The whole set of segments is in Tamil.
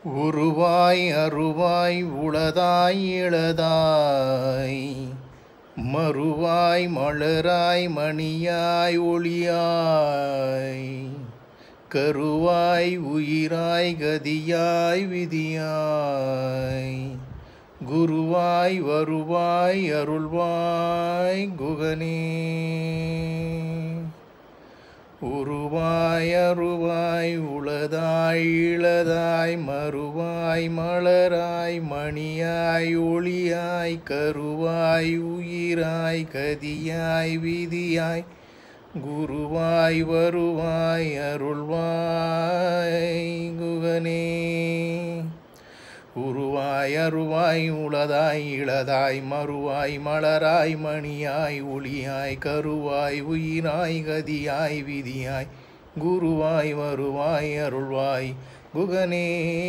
உருவாய் அருவாய் உளதாய் இளதாய் மறுவாய் மலராய் மணியாய் ஒளியாய் கருவாய் உயிராய் கதியாய் விதியாய் குருவாய் வருவாய் அருள்வாய் குகனே உருவாய் அருவாய் உளதாய் இளதாய் மறுவாய் மலராய் மணியாய் ஒளியாய் கருவாய் உயிராய் கதியாய் விதியாய் குருவாய் வருவாய் அருள்வாய் குகனே உருவாய் அருவாய் உளதாய் இளதாய் மறுவாய் மலராய் மணியாய் ஒளியாய் கருவாய் உயிராய் கதியாய் விதியாய் குருவாய் வருவாய் அருள்வாய் குகனே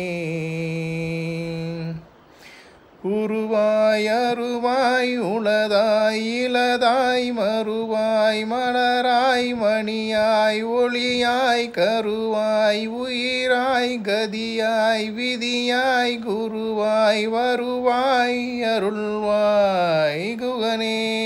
உருவாய் அருவாய் உளதாய் இளதாய் மறுவாய் மலராய் மணியாய் ஒளியாய் கருவாய் உயிராய் கதியாய் விதியாய் குருவாய் வருவாய் அருள்வாய் குகனே